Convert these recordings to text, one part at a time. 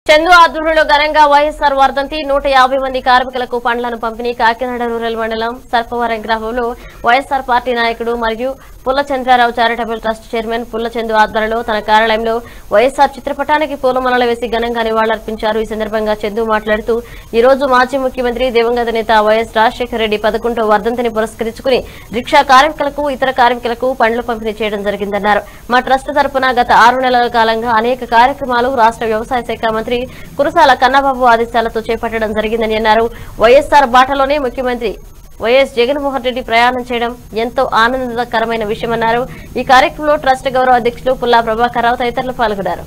చందు ఆధ్వర్యంలో ఘనంగా వైఎస్ఆర్ వర్ధంతి నూట యాభై మంది కార్మికులకు పండ్లను పంపిణీ కాకినాడ రూరల్ మండలం సర్పవరం గ్రామంలో వైఎస్ఆర్ పార్టీ నాయకుడు మరియు పుల్ల చంద్రారావు చారిటబుల్ ట్రస్ట్ చైర్మన్ పుల్ల చందు ఆధ్వర్యంలో తన కార్యాలయంలో వైఎస్ఆర్ చిత్రపటానికి పూలమాలలు వేసి ఘనంగా నివాళులర్పించారు ఈ సందర్భంగా చందు మాట్లాడుతూ ఈ రోజు మాజీ ముఖ్యమంత్రి దివంగత నేత వైఎస్ రాజశేఖర రెడ్డి పదకొండో వర్ధంతిని పురస్కరించుకుని రిక్షా కార్మికులకు ఇతర కార్మికులకు పండ్లు పంపిణీ చేయడం జరిగిందన్నారు మా ట్రస్ట్ తరపున గత ఆరు నెలల కాలంగా అనేక కార్యక్రమాలు రాష్ట్ర వ్యవసాయ శాఖ మంత్రి కురసాల కన్నబాబు ఆదేశాలతో చేపట్టడం జరిగిందని అన్నారు వైఎస్ఆర్ బాటలోనే ముఖ్యమంత్రి వైఎస్ జగన్మోహన్ రెడ్డి ప్రయాణం చేయడం ఎంతో ఆనందకరమైన విషయమన్నారు ఈ కార్యక్రమంలో ట్రస్ట్ గౌరవ అధ్యక్షులు పుల్లా ప్రభాకర్ రావు తదితరులు పాల్గొన్నారు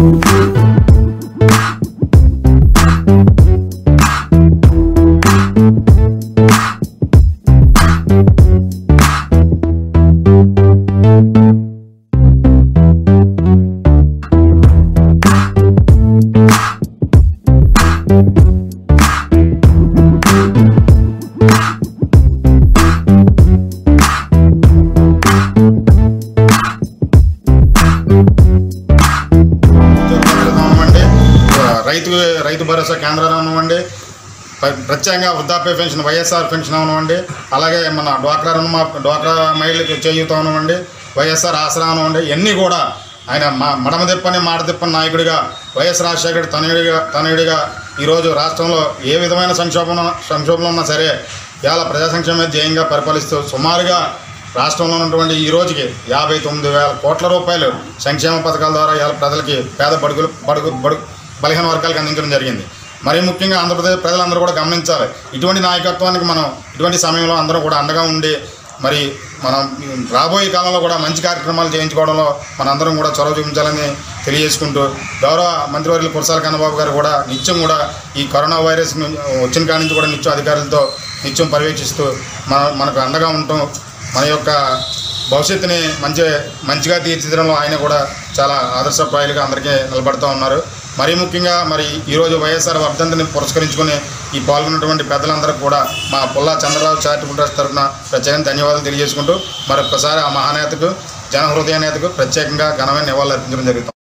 ఉద్యోగ అవ్వండి రైతు రైతు భరోసా కేంద్రాలు అవ్వండి ప్ర- ప్రత్యేకంగా వృద్ధాప్య పెన్షన్ వైఎస్ఆర్ పెన్షన్ అవనివ్వండి అలాగే మన డ్వాక్రా రుణమా డ్వాక్రా మహిళలకు చేయూత అవనివ్వండి వైఎస్ఆర్ ఆసరా అవనివ్వండి ఇవన్నీ కూడా ఆయన మా మడమ తిప్పని మాట తిప్పని నాయకుడిగా వైఎస్ రాజశేఖర్ తనయుడిగా తనయుడిగా ఈరోజు రాష్ట్రంలో ఏ విధమైన సంక్షోభం సంక్షోభంలో ఉన్నా సరే ఇవాళ ప్రజా సంక్షేమ ధ్యేయంగా పరిపాలిస్తూ సుమారుగా రాష్ట్రంలో ఉన్నటువంటి ఈ రోజుకి యాభై తొమ్మిది వేల కోట్ల రూపాయలు సంక్షేమ పథకాల ద్వారా ఇవాళ ప్రజలకి పేద బడుగులు బడుగు బడుగు బలహీన వర్గాలకు అందించడం జరిగింది మరీ ముఖ్యంగా ఆంధ్రప్రదేశ్ ప్రజలందరూ కూడా గమనించాలి ఇటువంటి నాయకత్వానికి మనం ఇటువంటి సమయంలో అందరం కూడా అండగా ఉండి మరి మనం రాబోయే కాలంలో కూడా మంచి కార్యక్రమాలు చేయించుకోవడంలో మనందరం కూడా చొరవ చూపించాలని తెలియజేసుకుంటూ గౌరవ మంత్రివర్యులు కురసాల కన్నబాబు గారు కూడా నిత్యం కూడా ఈ కరోనా వైరస్ ను- వచ్చిన కాడి నుంచి కూడా నిత్యం అధికారులతో నిత్యం పర్యవేక్షిస్తూ మన మనకు అండగా ఉండటం మన యొక్క భవిష్యత్తుని మంచి మంచిగా తీర్చిదిద్దడంలో ఆయన కూడా చాలా ఆదర్శప్రాయాలుగా అందరికీ నిలబడుతూ ఉన్నారు మరీ ముఖ్యంగా మరి ఈరోజు వైఎస్ఆర్ వర్ధంతిని పురస్కరించుకుని ఈ పాల్గొన్నటువంటి పెద్దలందరికీ కూడా మా పుల్లా చంద్రరావు చారిటబుల్ ట్రస్ట్ తరఫున ప్రత్యేకంగా ధన్యవాదాలు తెలియజేసుకుంటూ మరొకసారి ఆ మహానేతకు జనహృదయ నేతకు ప్రత్యేకంగా ఘనమైన నివాళులు అర్పించడం జరుగుతుంది